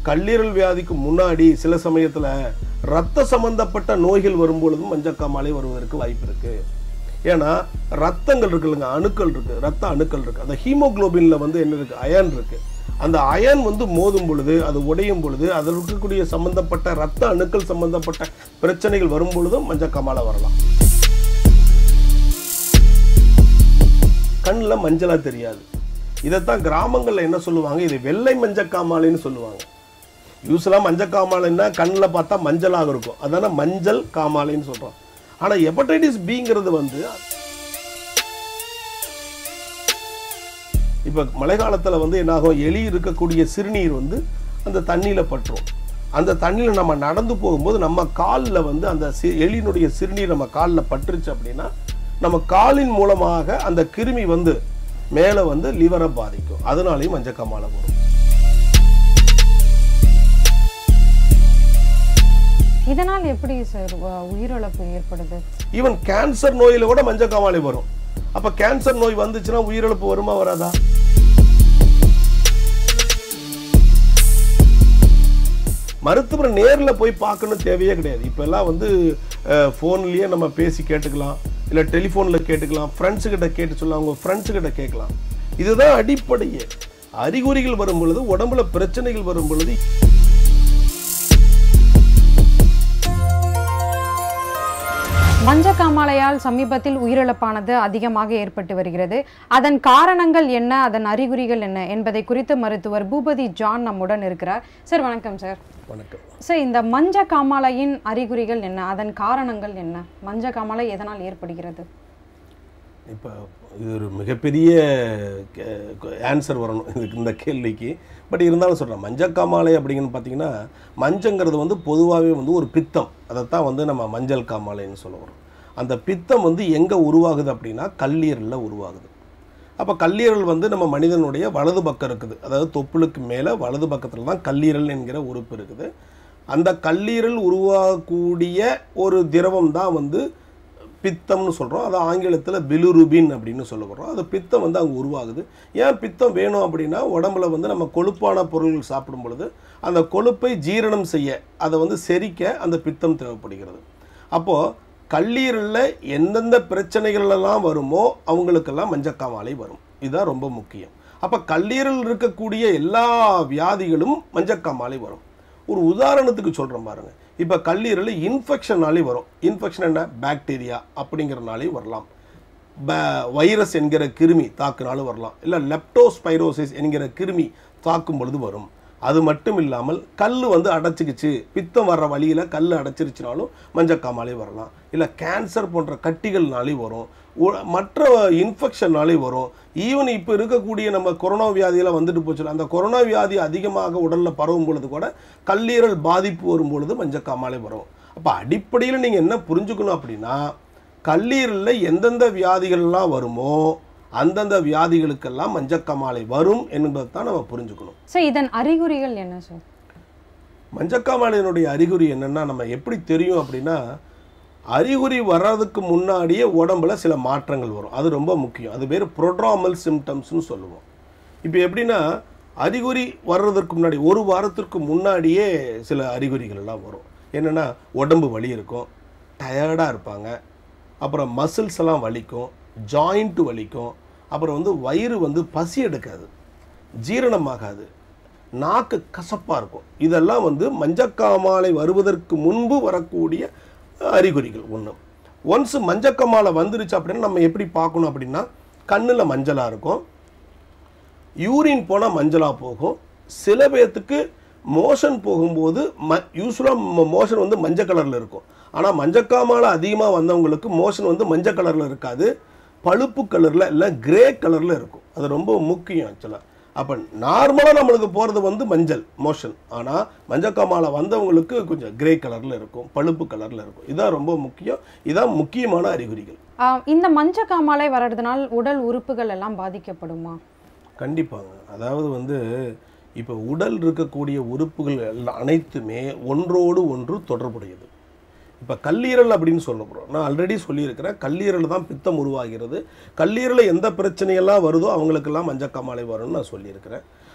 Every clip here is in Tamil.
கல்லீரல் வியாதிக்கு முன்னாடி சில சமயத்துல ரத்த சம்பந்தப்பட்ட நோய்கள் வரும்பொழுதும் மஞ்சக்காமாலை வருவதற்கு வாய்ப்பு இருக்கு ஏன்னா ரத்தங்கள் இருக்குல்லங்க அணுக்கள் இருக்கு ரத்த அணுக்கள் இருக்கு அந்த ஹீமோகுளோபின்ல வந்து என்ன இருக்கு அயன் இருக்கு அந்த அயன் வந்து மோதும் பொழுது அது உடையும் பொழுது அதில் இருக்கக்கூடிய சம்பந்தப்பட்ட ரத்த அணுக்கள் சம்பந்தப்பட்ட பிரச்சனைகள் வரும் பொழுதும் மஞ்சக்காமாலை வரலாம் கண்ணில் மஞ்சளா தெரியாது இதைத்தான் கிராமங்கள்ல என்ன சொல்லுவாங்க இது வெள்ளை மஞ்சக்காமாலைன்னு சொல்லுவாங்க யூஸ்வலாக மஞ்சள் காமாலைன்னா கண்ணில் பார்த்தா மஞ்சளாக இருக்கும் அதான மஞ்சள் காமாலைன்னு சொல்றோம் ஆனா ஹெப்படைட்டிஸ் பிங்கிறது வந்து இப்போ மழை காலத்துல வந்து என்னாகும் எலி இருக்கக்கூடிய சிறுநீர் வந்து அந்த தண்ணியில பற்றும் அந்த தண்ணியில நம்ம நடந்து போகும்போது நம்ம காலில் வந்து அந்த சி- எலியினுடைய சிறுநீர் நம்ம காலில் பட்டுருச்சு அப்படின்னா நம்ம காலின் மூலமாக அந்த கிருமி வந்து மேலே வந்து லிவரை பாதிக்கும் அதனாலையும் மஞ்சக்காமாலை வரும் இதனால் எப்படி சார் உ- உயிரிழப்பு ஏற்படுது ஈவன் கேன்சர் நோயில கூட மஞ்சக்காமாலை வரும் அப்ப கேன்சர் நோய் வந்துச்சுன்னா உயிரிழப்பு வருமா வராதா மருத்துவரை நேர்ல போய் பார்க்கணும் தேவையே கிடையாது இப்ப எல்லாம் வந்து ஃபோன்லயே நம்ம பேசி கேட்டுக்கலாம் இல்ல டெலிஃபோன்ல கேட்டுக்கலாம் ஃப்ரெண்ட்ஸ் கிட்ட கேட்டு சொல்லலாம் அவங்க ஃப்ரெண்ட்ஸ் கிட்ட கேட்கலாம் இதுதான் அடிப்படையே அறிகுறிகள் வரும் பொழுது உடம்புல பிரச்சனைகள் வரும் பொழுது மஞ்சக்காமாலையால் சமீபத்தில் உயிரிழப்பானது அதிகமாக ஏற்பட்டு வருகிறது அதன் காரணங்கள் என்ன அதன் அறிகுறிகள் என்ன என்பதை குறித்து மருத்துவர் பூபதி ஜான் நம்முடன் இருக்கிறார் சார் வணக்கம் சார் வணக்கம் சார் இந்த மஞ்ச காமாலையின் அறிகுறிகள் என்ன அதன் காரணங்கள் என்ன மஞ்ச காமாலை எதனால் ஏற்படுகிறது இப்போ இது ஒரு மிகப்பெரிய ஆன்சர் வரணும் இதுக்கு இந்த கேள்விக்கு பட் இருந்தாலும் சொல்கிறேன் மஞ்சக்காமாலை அப்படிங்கன்னு பார்த்தீங்கன்னா மஞ்சங்கிறது வந்து பொதுவாகவே வந்து ஒரு பித்தம் அதைத்தான் வந்து நம்ம மஞ்சள் காமாலைன்னு சொல்ல வரோம் அந்த பித்தம் வந்து எங்கே உருவாகுது அப்படின்னா கல்லீரலில் உருவாகுது அப்போ கல்லீரல் வந்து நம்ம மனிதனுடைய வலது பக்கம் இருக்குது அதாவது தொப்புளுக்கு மேலே வலது பக்கத்தில் தான் கல்லீரல் என்கிற உறுப்பு இருக்குது அந்த கல்லீரல் உருவாகக்கூடிய ஒரு திரவம் தான் வந்து பித்தம்னு சொல்கிறோம் அது ஆங்கிலத்தில் பிலுருபின் அப்படின்னு சொல்லுகிறோம் அது பித்தம் வந்து அங்கே உருவாகுது ஏன் பித்தம் வேணும் அப்படின்னா உடம்புல வந்து நம்ம கொழுப்பான பொருள்கள் சாப்பிடும் பொழுது அந்த கொழுப்பை ஜீரணம் செய்ய அதை வந்து செரிக்க அந்த பித்தம் தேவைப்படுகிறது அப்போது கல்லீரலில் எந்தெந்த பிரச்சனைகள்லாம் வருமோ அவங்களுக்கெல்லாம் மஞ்சக்காமாலை வரும் இதுதான் ரொம்ப முக்கியம் அப்போ கல்லீரல் இருக்கக்கூடிய எல்லா வியாதிகளும் மஞ்சக்காமாலை வரும் ஒரு உதாரணத்துக்கு சொல்கிறேன் பாருங்க இப்போ கல்லீரல் இன்ஃபெக்ஷனாலே வரும் இன்ஃபெக்ஷன் என்ன பாக்டீரியா அப்படிங்கிறனாலே வரலாம் ப- வைரஸ் என்கிற கிருமி தாக்குனாலும் வரலாம் இல்லை லெப்டோஸ்பைரோசிஸ் என்கிற கிருமி தாக்கும் பொழுது வரும் அது மட்டும் இல்லாமல் கல் வந்து அடைச்சிக்கிச்சு பித்தம் வர்ற வழியில் கல் அடைச்சிருச்சுனாலும் மஞ்சக்காமாலே வரலாம் இல்லை கேன்சர் போன்ற கட்டிகள்னாலே வரும் உ- மற்ற இன்ஃபெக்ஷன்னாலே வரும் ஈவன் இப்போ இருக்கக்கூடிய நம்ம கொரோனா வியாதியெல்லாம் வந்துட்டு போச்சுல அந்த கொரோனா வியாதி அதிகமாக உடலில் பரவும் பொழுது கூட கல்லீரல் பாதிப்பு வரும் பொழுது மஞ்சக்காமாலை வரும் அப்போ அடிப்படையில் நீங்கள் என்ன புரிஞ்சுக்கணும் அப்படின்னா கல்லீரலில் எந்தெந்த வியாதிகள்லாம் வருமோ அந்தந்த வியாதிகளுக்கெல்லாம் மஞ்சக்காமாலை வரும் என்பதை தான் நம்ம புரிஞ்சுக்கணும் சார் இதன் அறிகுறிகள் என்ன சார் மஞ்சக்காமாலையினுடைய அறிகுறி என்னன்னா நம்ம எப்படி தெரியும் அப்படின்னா அறிகுறி வர்றதுக்கு முன்னாடியே உடம்புல சில மாற்றங்கள் வரும் அது ரொம்ப முக்கியம் அது பேர் ப்ரோட்ராமல் சிம்டம்ஸ்னு சொல்லுவோம் இப்போ எப்படின்னா அறிகுறி வர்றதுக்கு முன்னாடி ஒரு வாரத்திற்கு முன்னாடியே சில அறிகுறிகள் எல்லாம் வரும் என்னென்னா உடம்பு வலி இருக்கும் டயர்டாக இருப்பாங்க அப்புறம் மசில்ஸ் எல்லாம் வலிக்கும் ஜாயிண்ட் வலிக்கும் அப்புறம் வந்து வயிறு வந்து பசி எடுக்காது ஜீரணமாகாது நாக்கு கசப்பாக இருக்கும் இதெல்லாம் வந்து மஞ்சக்காமாலை வருவதற்கு முன்பு வரக்கூடிய அறிகுறிகள் ஒன்று ஒன்ஸ் மஞ்சக்காமாலை வந்துருச்சு அப்படின்னா நம்ம எப்படி பார்க்கணும் அப்படின்னா கண்ணில் மஞ்சளாக இருக்கும் யூரின் போனால் மஞ்சளாக போகும் சில பேர்த்துக்கு மோஷன் போகும்போது ம யூஸ்வலாக மோஷன் வந்து மஞ்சள் கலரில் இருக்கும் ஆனால் மஞ்சக்காமாலை அதிகமாக வந்தவங்களுக்கு மோஷன் வந்து மஞ்சள் கலரில் இருக்காது பழுப்பு கலரில் இல்லை கிரே கலரில் இருக்கும் அது ரொம்ப முக்கியம் ஆக்சுவலாக அப்போ நார்மலாக நம்மளுக்கு போகிறது வந்து மஞ்சள் மோஷன் ஆனால் மஞ்சக்காமாலை வந்தவங்களுக்கு கொஞ்சம் கிரே கலரில் இருக்கும் பழுப்பு கலரில் இருக்கும் இதான் ரொம்ப முக்கியம் இதான் முக்கியமான அறிகுறிகள் ஆஹ் இந்த மஞ்ச காமாலை வர்றதுனால் உடல் உறுப்புகள் எல்லாம் பாதிக்கப்படுமா கண்டிப்பாங்க அதாவது வந்து இப்போ உடல் இருக்கக்கூடிய உறுப்புகள் எல்லாம் அனைத்துமே ஒன்றோடு ஒன்று தொடர்புடையது இப்போ கல்லீரல் அப்படின்னு சொல்ல போகிறோம் நான் ஆல்ரெடி சொல்லியிருக்கிறேன் கல்லீரல் தான் பித்தம் உருவாகிறது கல்லீரலில் எந்த பிரச்சனையெல்லாம் வருதோ அவங்களுக்கெல்லாம் மஞ்சக்காமாலை வரும்னு நான் சொல்லியிருக்கிறேன்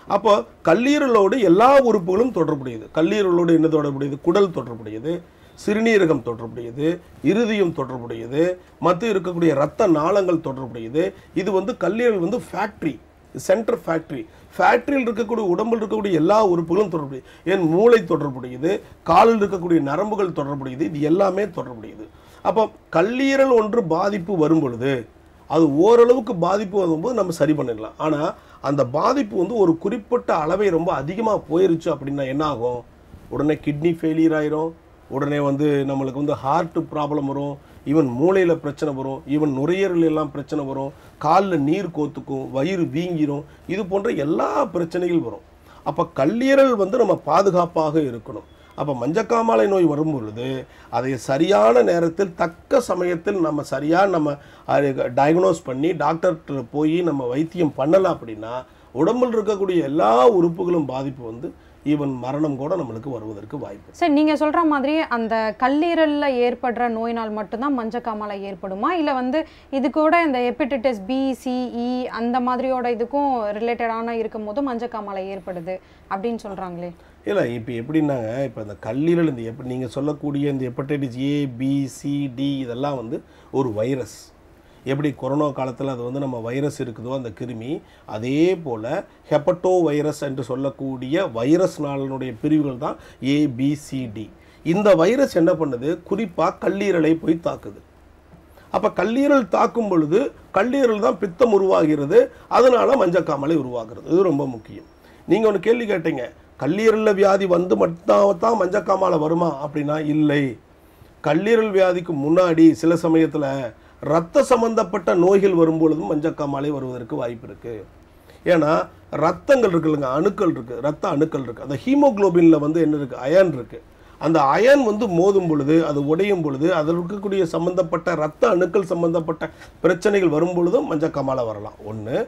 அப்போ கல்லீரலோடு எல்லா உறுப்புகளும் தொடர்புடையது கல்லீரலோடு என்ன தொடர்புடையது குடல் தொடர்புடையது சிறுநீரகம் தொடர்புடையது இருதயம் தொடர்புடையது மற்ற இருக்கக்கூடிய இரத்த நாளங்கள் தொடர்புடையது இது வந்து கல்லீரல் வந்து ஃபேக்ட்ரி சென்டர் ஃபேக்ட்ரி ஃபேக்ட்ரியில் இருக்கக்கூடிய உடம்பில் இருக்கக்கூடிய எல்லா உறுப்புகளும் தொடர்புடையது ஏன் மூளை தொடர்புடையது காலில் இருக்கக்கூடிய நரம்புகள் தொடர்புடையது இது எல்லாமே தொடர்புடையது அப்போ கல்லீரல் ஒன்று பாதிப்பு வரும் பொழுது அது ஓரளவுக்கு பாதிப்பு வரும்போது நம்ம சரி பண்ணிடலாம் ஆனால் அந்த பாதிப்பு வந்து ஒரு குறிப்பிட்ட அளவை ரொம்ப அதிகமாக போயிருச்சு அப்படின்னா என்ன ஆகும் உடனே கிட்னி ஃபெயிலியர் ஆயிரும் உடனே வந்து நம்மளுக்கு வந்து ஹார்ட் ப்ராப்ளம் வரும் ஈவன் மூளையில் பிரச்சனை வரும் ஈவன் நுரையீரல் எல்லாம் பிரச்சனை வரும் காலில் நீர் கோத்துக்கும் வயிறு வீங்கிரும் இது போன்ற எல்லா பிரச்சனைகள் வரும் அப்போ கல்லீரல் வந்து நம்ம பாதுகாப்பாக இருக்கணும் அப்போ மஞ்சக்காமாலை நோய் வரும் பொழுது அதை சரியான நேரத்தில் தக்க சமயத்தில் நம்ம சரியாக நம்ம டயக்னோஸ் பண்ணி டாக்டர்கிட்ட போய் நம்ம வைத்தியம் பண்ணலாம் அப்படின்னா உடம்பில் இருக்கக்கூடிய எல்லா உறுப்புகளும் பாதிப்பு வந்து ஈவன் மரணம் கூட நம்மளுக்கு வருவதற்கு வாய்ப்பு சரி நீங்க சொல்ற மாதிரி அந்த கல்லீரல்ல ஏற்படுற நோயினால் மட்டும்தான் மஞ்சக்காமாலை ஏற்படுமா இல்ல வந்து இது கூட இந்த ஹெப்படைட்டிஸ் பி சிஇ அந்த மாதிரியோட இதுக்கும் ரிலேட்டடான இருக்கும் போது மஞ்சக்காமாலை ஏற்படுது அப்படின்னு சொல்றாங்களே இல்லை இப்போ எப்படின்னாங்க இப்போ இந்த கல்லீரல் இந்த எப்படி நீங்கள் சொல்லக்கூடிய இந்த hepatitis A B C D இதெல்லாம் வந்து ஒரு வைரஸ் எப்படி கொரோனா காலத்தில் அது வந்து நம்ம வைரஸ் இருக்குதோ அந்த கிருமி அதே போல் ஹெப்பட்டோ வைரஸ் என்று சொல்லக்கூடிய வைரஸ் நாளினுடைய பிரிவுகள் தான் ஏபிசிடி இந்த வைரஸ் என்ன பண்ணுது குறிப்பாக கல்லீரலை போய் தாக்குது அப்போ கல்லீரல் தாக்கும் பொழுது கல்லீரல் தான் பித்தம் உருவாகிறது அதனால மஞ்சக்காமலை உருவாகிறது இது ரொம்ப முக்கியம் நீங்கள் ஒன்று கேள்வி கேட்டீங்க கல்லீரலில் வியாதி வந்து மட்டும் தான் மஞ்சக்காமாலை வருமா அப்படின்னா இல்லை கல்லீரல் வியாதிக்கு முன்னாடி சில சமயத்தில் ரத்த சம்பந்தப்பட்ட நோய்கள் வரும்பொழுதும் மஞ்சக்காமாலை வருவதற்கு வாய்ப்பு இருக்குது ஏன்னா ரத்தங்கள் இருக்கு இல்லைங்க அணுக்கள் இருக்குது ரத்த அணுக்கள் இருக்குது அந்த ஹீமோகுளோபினில் வந்து என்ன இருக்குது அயன் இருக்குது அந்த அயன் வந்து மோதும் பொழுது அது உடையும் பொழுது அதில் இருக்கக்கூடிய சம்பந்தப்பட்ட ரத்த அணுக்கள் சம்பந்தப்பட்ட பிரச்சனைகள் வரும் பொழுதும் மஞ்சக்காமாலை வரலாம் ஒன்று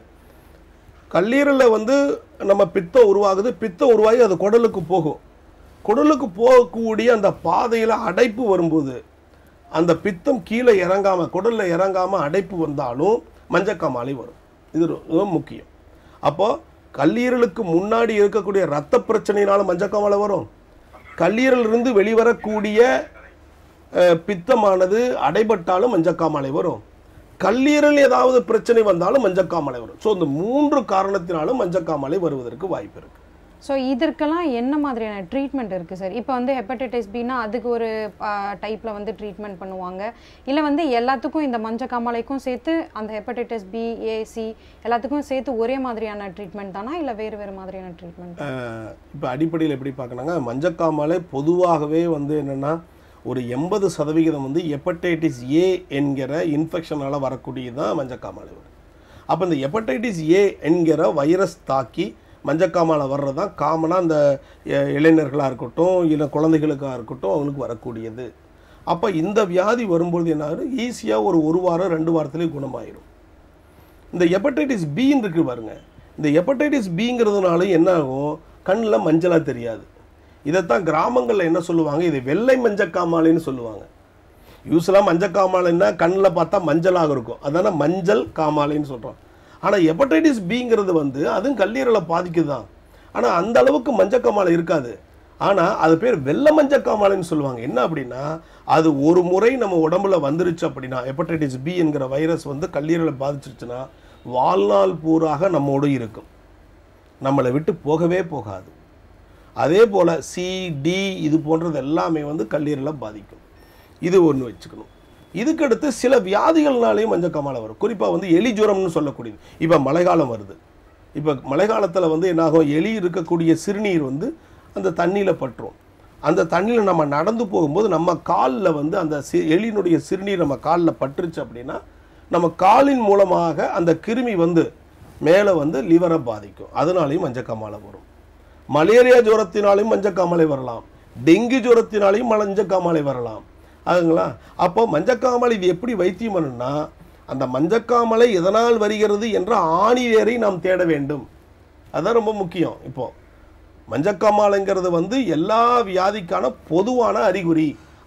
கல்லீரலில் வந்து நம்ம பித்தம் உருவாகுது பித்தம் உருவாகி அது குடலுக்கு போகும் குடலுக்கு போகக்கூடிய அந்த பாதையில் அடைப்பு வரும்போது அந்த பித்தம் கீழே இறங்காம குடல்ல இறங்காம அடைப்பு வந்தாலும் மஞ்சக்காமாலை வரும் இது ரொம்ப முக்கியம் அப்போ கல்லீரலுக்கு முன்னாடி இருக்கக்கூடிய ரத்த பிரச்சனையினால மஞ்சக்காமாலை வரும் கல்லீரலிருந்து வெளிவரக்கூடிய அஹ், பித்தமானது அடைபட்டாலும் மஞ்சக்காமாலை வரும் கல்லீரல் ஏதாவது பிரச்சனை வந்தாலும் மஞ்சக்காமாலை வரும் ஸோ இந்த மூன்று காரணத்தினாலும் மஞ்சக்காமாலை வருவதற்கு வாய்ப்பு இருக்கு ஸோ இதற்கெல்லாம் என்ன மாதிரியான ட்ரீட்மெண்ட் இருக்குது சார் இப்போ வந்து ஹெப்படைட்டிஸ் பினா அதுக்கு ஒரு டைப்பில் வந்து ட்ரீட்மெண்ட் பண்ணுவாங்க இல்லை வந்து எல்லாத்துக்கும் இந்த மஞ்சக்காமாலைக்கும் சேர்த்து அந்த ஹெப்படைட்டிஸ் பி ஏசி எல்லாத்துக்கும் சேர்த்து ஒரே மாதிரியான ட்ரீட்மெண்ட் தானா இல்லை வேறு வேறு மாதிரியான ட்ரீட்மெண்ட் இப்போ அடிப்படையில் எப்படி பார்க்கணுங்க மஞ்சக்காமாலை பொதுவாகவே வந்து என்னென்னா ஒரு எண்பது சதவிகிதம் வந்து ஹெப்படைட்டிஸ் ஏ என்கிற இன்ஃபெக்ஷனால் வரக்கூடியது தான் மஞ்சக்காமாலை வரும் அப்போ இந்த ஹெப்படைட்டிஸ் ஏ என்கிற வைரஸ் தாக்கி மஞ்சக்காமாலை வர்றது தான் காமனாக அந்த அஹ், இளைஞர்களாக இருக்கட்டும் இல்லை குழந்தைகளுக்காக இருக்கட்டும் அவங்களுக்கு வரக்கூடியது அப்போ இந்த வியாதி வரும்பொழுது என்ன ஆகுது ஈஸியாக ஒரு ஒரு வாரம் ரெண்டு வாரத்திலே குணமாயிரும் இந்த ஹெப்படைட்டிஸ் பின்னு இருக்கு பாருங்க இந்த ஹெப்படைட்டிஸ் பிங்கிறதுனால என்ன ஆகும் கண்ணில் மஞ்சளாக தெரியாது இதைத்தான் கிராமங்களில் என்ன சொல்லுவாங்க இது வெள்ளை மஞ்சக்காமாலைன்னு சொல்லுவாங்க யூஸ்வலாக மஞ்சக்காமாலைன்னா கண்ணில் பார்த்தா மஞ்சளாக இருக்கும் அதான மஞ்சள் காமாலைன்னு சொல்கிறோம் ஆனால் ஹெப்படைட்டிஸ் பிங்கிறது வந்து அதுவும் கல்லீரலை பாதிக்குது தான் ஆனால் அந்த அளவுக்கு மஞ்சக்காமாலை இருக்காது ஆனால் அது பேர் வெள்ளை மஞ்சக்காமாலைன்னு சொல்லுவாங்க என்ன அப்படின்னா அது ஒரு முறை நம்ம உடம்புல வந்துருச்சு அப்படின்னா ஹெப்படைட்டிஸ் பி என்கிற வைரஸ் வந்து கல்லீரலை பாதிச்சிருச்சுன்னா வாழ்நாள் பூராக நம்மோடு இருக்கும் நம்மளை விட்டு போகவே போகாது அதே போல் சி டி இது போன்றது எல்லாமே வந்து கல்லீரலை பாதிக்கும் இது ஒன்று வச்சுக்கணும் இதுக்கடுத்து சில வியாதிகள்னாலேயும் மஞ்சக்காமாலை வரும் குறிப்பாக வந்து எலி ஜுரம்னு சொல்லக்கூடியது இப்போ மழைக்காலம் வருது இப்போ மழைக்காலத்தில் வந்து என்னாகும் எலி இருக்கக்கூடிய சிறுநீர் வந்து அந்த தண்ணியில் பற்றும் அந்த தண்ணியில் நம்ம நடந்து போகும்போது நம்ம காலில் வந்து அந்த சி எலியினுடைய சிறுநீர் நம்ம காலில் பட்டுருச்சு அப்படின்னா நம்ம காலின் மூலமாக அந்த கிருமி வந்து மேலே வந்து லிவரை பாதிக்கும் அதனாலையும் மஞ்சக்காமாலை வரும் மலேரியா ஜுரத்தினாலையும் மஞ்சக்காமாலை வரலாம் டெங்கு ஜுரத்தினாலையும் மஞ்சக்காமாலை வரலாம் அதுங்களா அப்போ மஞ்சக்காமாலை இது எப்படி வைத்தியம் பண்ணணும்னா அந்த மஞ்சக்காமலை எதனால் வருகிறது என்ற ஆணிவேரை நாம் தேட வேண்டும் அதான் ரொம்ப முக்கியம் இப்போ மஞ்சக்காமாலைங்கிறது வந்து எல்லா வியாதிக்கான பொதுவான அறிகுறி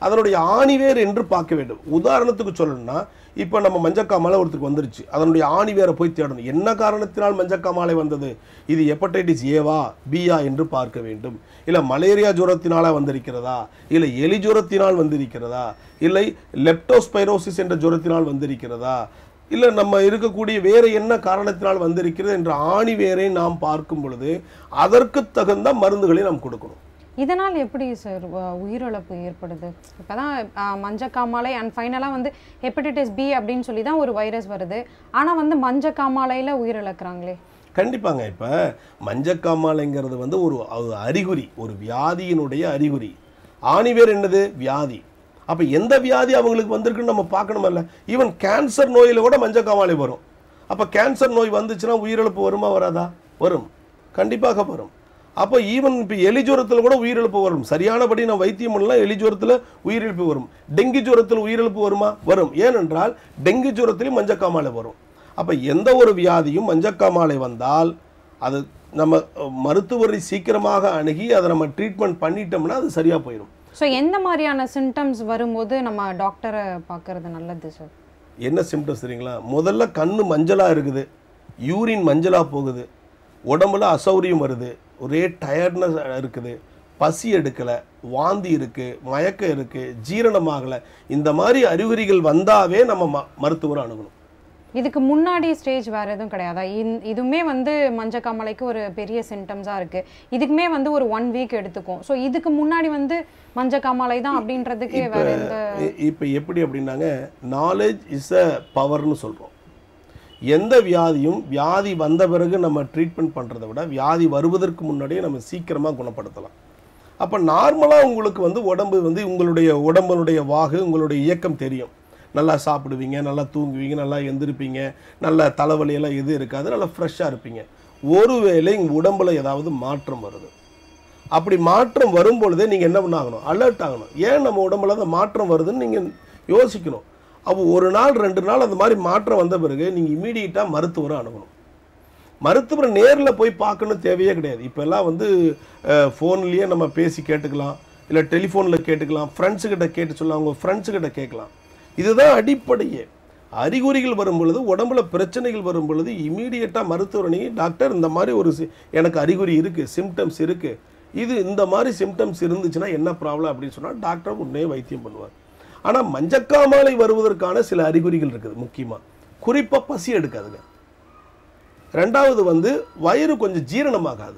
அதனுடைய ஆணிவேர் என்று பார்க்க வேண்டும் உதாரணத்துக்கு சொல்லணும்னா இப்போ நம்ம மஞ்சக்காமாலை ஒருத்தருக்கு வந்துருச்சு அதனுடைய ஆணிவேரை போய் தேடணும் என்ன காரணத்தினால் மஞ்சக்காமாலை வந்தது இது ஹெப்படைட்டிஸ் ஏவா பியா என்று பார்க்க வேண்டும் இல்லை மலேரியா ஜுரத்தினால வந்திருக்கிறதா இல்லை எலி ஜுரத்தினால் வந்திருக்கிறதா இல்லை லெப்டோஸ்பைரோசிஸ் என்ற ஜுரத்தினால் வந்திருக்கிறதா இல்லை நம்ம இருக்கக்கூடிய வேறு என்ன காரணத்தினால் வந்திருக்கிறது என்ற ஆணி வேரை நாம் பார்க்கும் பொழுது அதற்கு தகுந்த மருந்துகளை நாம் கொடுக்கணும் இதனால் எப்படி சார் உயிரிழப்பு ஏற்படுது இப்போதான் மஞ்சக்காமாலை அண்ட் ஃபைனலாக வந்து ஹெப்படைட்டிஸ் பி அப்படின்னு சொல்லி தான் ஒரு வைரஸ் வருது ஆனால் வந்து மஞ்சக்காமாலையில் உயிரிழக்கிறாங்களே கண்டிப்பாங்க இப்போ மஞ்சக்காமாலைங்கிறது வந்து ஒரு ஒரு அறிகுறி ஒரு வியாதியினுடைய அறிகுறி ஆணிவேர் என்னது வியாதி அப்போ எந்த வியாதி அவங்களுக்கு வந்திருக்குன்னு நம்ம பார்க்கணுமல்ல ஈவன் கேன்சர் நோயில் கூட மஞ்சக்காமாலை வரும் அப்போ கேன்சர் நோய் வந்துச்சுன்னா உயிரிழப்பு வருமா வராதா வரும் கண்டிப்பாக வரும் அப்போ ஈவன் இப்போ எலிஜுரத்தில் கூட உயிரிழப்பு வரும் சரியானபடி நம்ம வைத்தியம் பண்ணலாம் எலிஜுரத்தில் உயிரிழப்பு வரும் டெங்கு ஜுரத்தில் உயிரிழப்பு வருமா வரும் ஏனென்றால் டெங்கு ஜுரத்திலையும் மஞ்சக்காமாலை வரும் அப்போ எந்த ஒரு வியாதியும் மஞ்சக்காமாலை வந்தால் அது நம்ம அஹ், மருத்துவரை சீக்கிரமாக அணுகி அதை நம்ம ட்ரீட்மெண்ட் பண்ணிட்டோம்னா அது சரியாக போயிடும் ஸோ எந்த மாதிரியான சிம்டம்ஸ் வரும்போது நம்ம டாக்டரை பார்க்கறது நல்லது சார் என்ன சிம்டம்ஸ் தெரியுங்களா முதல்ல கண்ணு மஞ்சளாக இருக்குது யூரின் மஞ்சளாக போகுது உடம்புல அசௌரியம் வருது ஒரே டயர்ட்னஸ் இருக்குது பசி எடுக்கலை வாந்தி இருக்குது மயக்கம் இருக்குது ஜீரணமாகலை இந்த மாதிரி அறிகுறிகள் வந்தாவே நம்ம ம மருத்துவரை அணுகணும் இதுக்கு முன்னாடி ஸ்டேஜ் வேற எதுவும் கிடையாதா இந்- இதுவுமே வந்து மஞ்சக்காமலைக்கு ஒரு பெரிய சிம்டம்ஸாக இருக்கு இதுக்குமே வந்து ஒரு ஒன் வீக் எடுத்துக்கும் ஸோ இதுக்கு முன்னாடி வந்து மஞ்சக்காமலை தான் அப்படின்றதுக்கு வேற எந்த இப்போ எப்படி அப்படின்னாங்க நாலேஜ் இஸ் அ பவர்னு சொல்கிறோம் எந்த வியாதியும் வியாதி வந்த பிறகு நம்ம ட்ரீட்மெண்ட் பண்ணுறதை விட வியாதி வருவதற்கு முன்னாடியே நம்ம சீக்கிரமாக குணப்படுத்தலாம் அப்போ நார்மலாக உங்களுக்கு வந்து உடம்பு வந்து உங்களுடைய உடம்புடைய வாகு உங்களுடைய இயக்கம் தெரியும் நல்லா சாப்பிடுவீங்க நல்லா தூங்குவீங்க நல்லா எந்திருப்பீங்க நல்ல தலைவலியெல்லாம் எது இருக்காது நல்லா ஃப்ரெஷ்ஷாக இருப்பீங்க ஒருவேளை உங்கள் உடம்புல ஏதாவது மாற்றம் வருது அப்படி மாற்றம் வரும் பொழுதே நீங்கள் என்ன பண்ணாகணும் அலர்ட் ஆகணும் ஏன் நம்ம உடம்புல அந்த மாற்றம் வருதுன்னு நீங்கள் யோசிக்கணும் அப்போ ஒரு நாள் ரெண்டு நாள் அந்த மாதிரி மாற்றம் வந்த பிறகு நீங்கள் இமீடியட்டாக மருத்துவரை அணுகணும் மருத்துவரை நேரில் போய் பார்க்கணும் தேவையே கிடையாது இப்போல்லாம் வந்து ஃபோன்லேயே நம்ம பேசி கேட்டுக்கலாம் இல்லை டெலிஃபோனில் கேட்டுக்கலாம் ஃப்ரெண்ட்ஸு கிட்ட கேட்டு சொல்லலாம் அவங்க ஃப்ரெண்ட்ஸு கிட்ட கேட்கலாம் இதுதான் அடிப்படையே அறிகுறிகள் வரும் பொழுது உடம்புல பிரச்சனைகள் வரும் பொழுது இமீடியட்டாக மருத்துவரணி டாக்டர் இந்த மாதிரி ஒரு சி- எனக்கு அறிகுறி இருக்குது சிம்டம்ஸ் இருக்குது இது இந்த மாதிரி சிம்டம்ஸ் இருந்துச்சுன்னா என்ன ப்ராப்ளம் அப்படின்னு சொன்னால் டாக்டர் உடனே வைத்தியம் பண்ணுவார் ஆனால் மஞ்சக்காமாலை வருவதற்கான சில அறிகுறிகள் இருக்குது முக்கியமாக குறிப்பாக பசி எடுக்காதுங்க ரெண்டாவது வந்து வயிறு கொஞ்சம் ஜீரணமாகாது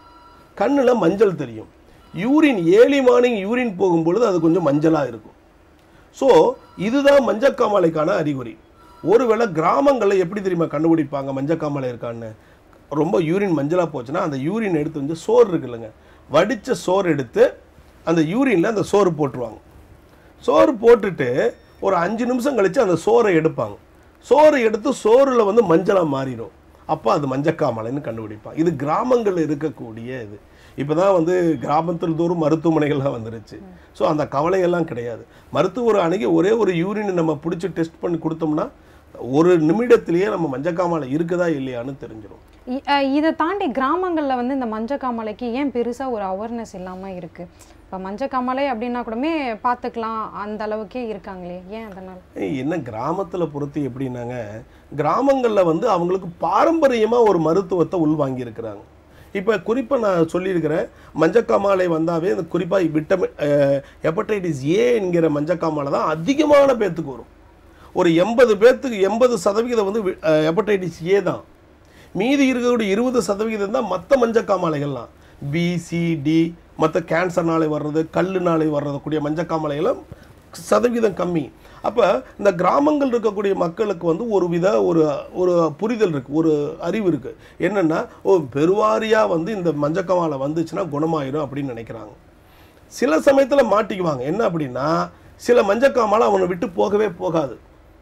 கண்ணில் மஞ்சள் தெரியும் யூரின் ஏர்லி மார்னிங் யூரின் போகும்பொழுது அது கொஞ்சம் மஞ்சளாக இருக்கும் ஸோ இதுதான் மஞ்சக்காமாலைக்கான அறிகுறி ஒருவேளை கிராமங்களில் எப்படி தெரியுமா கண்டுபிடிப்பாங்க மஞ்சக்காமாலை இருக்கான்னு ரொம்ப யூரின் மஞ்சளாக போச்சுன்னா அந்த யூரின் எடுத்து வந்து சோறு இருக்குல்லங்க வடித்த சோறு எடுத்து அந்த யூரினில் அந்த சோறு போட்டுருவாங்க சோறு போட்டுட்டு ஒரு அஞ்சு நிமிஷம் கழித்து அந்த சோறை எடுப்பாங்க சோறை எடுத்து சோறில் வந்து மஞ்சளாக மாறிடும் அப்போ அது மஞ்சக்காமலைன்னு கண்டுபிடிப்பாங்க இது கிராமங்களில் இருக்கக்கூடிய இது இப்போ தான் வந்து கிராமத்தில் தோறும் மருத்துவமனைகள்லாம் வந்துருச்சு ஸோ அந்த கவலையெல்லாம் கிடையாது மருத்துவர் அணுகி ஒரே ஒரு யூரின் நம்ம பிடிச்சி டெஸ்ட் பண்ணி கொடுத்தோம்னா ஒரு நிமிடத்திலேயே நம்ம மஞ்சக்காமலை இருக்குதா இல்லையான்னு தெரிஞ்சிடும் இ- அஹ் இதை தாண்டி கிராமங்களில் வந்து இந்த மஞ்சக்காமலைக்கு ஏன் பெருசாக ஒரு அவேர்னஸ் இல்லாமல் இருக்கு இப்போ மஞ்சக்காமலை அப்படின்னா கூடமே பார்த்துக்கலாம் அந்த அளவுக்கே இருக்காங்களே ஏன் அதனால் ஏய், என்ன கிராமத்தில் பொறுத்து எப்படின்னாங்க கிராமங்களில் வந்து அவங்களுக்கு பாரம்பரியமாக ஒரு மருத்துவத்தை உள்வாங்கி இருக்கிறாங்க இப்போ குறிப்பாக நான் சொல்லியிருக்கிறேன் மஞ்சக்காமாலை வந்தாவே இந்த குறிப்பாக விட்டமின் ஹெப்படைட்டிஸ் ஏ என்கிற மஞ்சக்காமாலை தான் அதிகமான பேர்த்துக்கு வரும் ஒரு எண்பது பேர்த்துக்கு எண்பது சதவிகிதம் வந்து ஹெப்படைட்டிஸ் ஏ தான் மீதி இருக்கக்கூடிய இருபது சதவிகிதம் தான் மற்ற மஞ்சக்காமாலைகள்லாம் பி சி டி மற்ற கேன்சர்னாலே வர்றது கல்லுனாலே வர்றது கூடிய மஞ்சக்காமாலைகளும் சதவீதம் கம்மி அப்போ இந்த கிராமங்கள் இருக்கக்கூடிய மக்களுக்கு வந்து ஒரு வித ஒரு ஒரு புரிதல் இருக்குது ஒரு அறிவு இருக்குது என்னென்னா ஓ பெருவாரியாக வந்து இந்த மஞ்சக்காமாலை வந்துச்சுன்னா குணமாயிரும் அப்படின்னு நினைக்கிறாங்க சில சமயத்தில் மாட்டிக்குவாங்க என்ன அப்படின்னா சில மஞ்சக்காமாலை அவனை விட்டு போகவே போகாது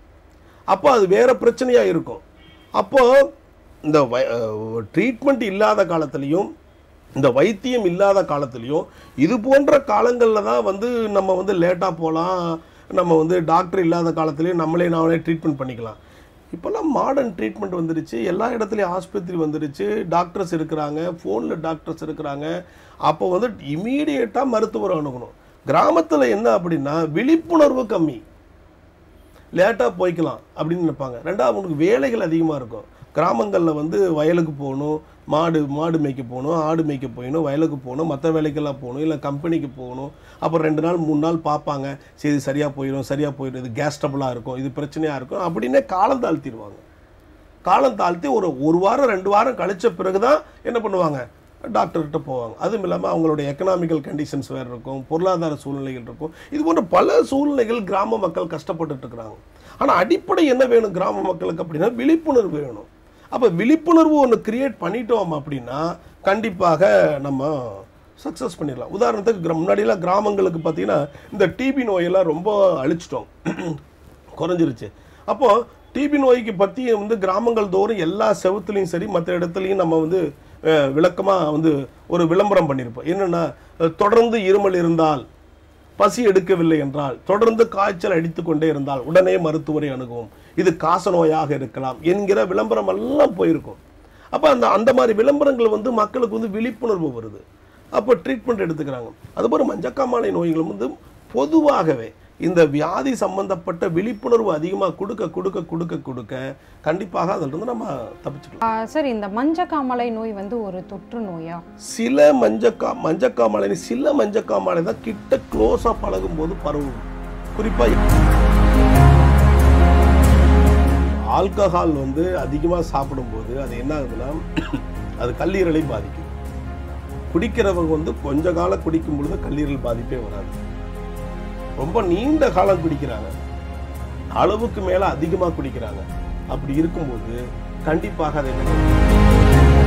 அப்போ அது வேற பிரச்சனையாக இருக்கும் அப்போ இந்த ட்ரீட்மெண்ட் இல்லாத காலத்துலேயும் இந்த வைத்தியம் இல்லாத காலத்துலேயும் இது போன்ற காலங்களில் தான் வந்து நம்ம வந்து லேட்டாக போகலாம் நம்ம வந்து டாக்டர் இல்லாத காலத்துலேயும் நம்மளே நாமளே ட்ரீட்மெண்ட் பண்ணிக்கலாம் இப்போல்லாம் மாடர்ன் ட்ரீட்மெண்ட் வந்துருச்சு எல்லா இடத்துலையும் ஆஸ்பத்திரி வந்துருச்சு டாக்டர்ஸ் இருக்கிறாங்க ஃபோனில் டாக்டர்ஸ் இருக்கிறாங்க அப்போ வந்து இமீடியட்டாக மருத்துவர் அணுகணும் கிராமத்துல என்ன அப்படின்னா விழிப்புணர்வு கம்மி லேட்டாக போய்க்கலாம் அப்படின்னு நினைப்பாங்க ரெண்டாவது அவங்களுக்கு வேலைகள் அதிகமாக இருக்கும் கிராமங்களில் வந்து வயலுக்கு போகணும் மாடு மாடு மேய்க்க போகணும் ஆடு மேய்க்க போகணும் வயலுக்கு போகணும் மற்ற வேலைக்கெல்லாம் போகணும் இல்லை கம்பெனிக்கு போகணும் அப்புறம் ரெண்டு நாள் மூணு நாள் பார்ப்பாங்க சரி இது சரியாக போயிடும் சரியாக போயிடும் இது கேஸ் ட்ரபிளாக இருக்கும் இது பிரச்சனையாக இருக்கும் அப்படின்னே காலம் தாழ்த்திடுவாங்க காலம் தாழ்த்தி ஒரு ஒரு வாரம் ரெண்டு வாரம் கழிச்ச பிறகு தான் என்ன பண்ணுவாங்க டாக்டர்கிட்ட போவாங்க அதுவும் இல்லாமல் அவங்களுடைய எக்கனாமிக்கல் கண்டிஷன்ஸ் வேறு இருக்கும் பொருளாதார சூழ்நிலைகள் இருக்கும் இது போன்ற பல சூழ்நிலைகள் கிராம மக்கள் கஷ்டப்பட்டுட்டு இருக்கிறாங்க ஆனால் அடிப்படை என்ன வேணும் கிராம மக்களுக்கு அப்படின்னா விழிப்புணர்வு வேணும் அப்போ விழிப்புணர்வு ஒன்று கிரியேட் பண்ணிட்டோம் அப்படின்னா கண்டிப்பாக நம்ம சக்ஸஸ் பண்ணிடலாம் உதாரணத்துக்கு கிர- முன்னாடியெல்லாம் கிராமங்களுக்கு பார்த்தீங்கன்னா இந்த டிபி நோயெல்லாம் ரொம்ப அழிச்சிட்டோம் குறைஞ்சிருச்சு அப்போ டிபி நோய்க்கு பற்றி வந்து கிராமங்கள் தோறும் எல்லா செவுத்துலையும் சரி மற்ற இடத்துலையும் நம்ம வந்து அஹ், விளக்கமா வந்து ஒரு விளம்பரம் பண்ணியிருப்போம் என்னன்னா அஹ், தொடர்ந்து இருமல் இருந்தால் பசி எடுக்கவில்லை என்றால் தொடர்ந்து காய்ச்சல் அடித்துக் கொண்டே இருந்தால் உடனே மருத்துவரை அணுகவும் இது காச நோயாக இருக்கலாம் என்கிற விளம்பரம் எல்லாம் போயிருக்கும் அப்போ அந்த அந்த மாதிரி விளம்பரங்கள் வந்து மக்களுக்கு வந்து விழிப்புணர்வு வருது அப்போ ட்ரீட்மெண்ட் எடுத்துக்கிறாங்க அதுபோல் மஞ்சக்காமாலை நோய்களும் வந்து பொதுவாகவே இந்த வியாதி சம்பந்தப்பட்ட விழிப்புணர்வு அதிகமாக கொடுக்க கொடுக்க கொடுக்க கொடுக்க கண்டிப்பாக அதிலிருந்து நம்ம தப்பிச்சுக்கலாம் ஆ, சார் இந்த மஞ்சக்காமலை நோய் வந்து ஒரு தொற்று நோயா சில மஞ்சக்கா மஞ்சக்காமாலை சில மஞ்சக்காமாலை தான் கிட்ட க்ளோஸாக பழகும் போது பரவும் குறிப்பாக ஆல்கஹால் வந்து அதிகமாக சாப்பிடும்போது அது என்ன ஆகுதுன்னா அது கல்லீரலை பாதிக்கும் குடிக்கிறவங்க வந்து கொஞ்ச காலம் குடிக்கும் பொழுது கல்லீரல் பாதிப்பே வராது ரொம்ப நீண்ட காலம் குடிக்கிறாங்க அளவுக்கு மேல அதிகமாக குடிக்கிறாங்க அப்படி இருக்கும்போது கண்டிப்பாக அதை என்ன பண்ணும்?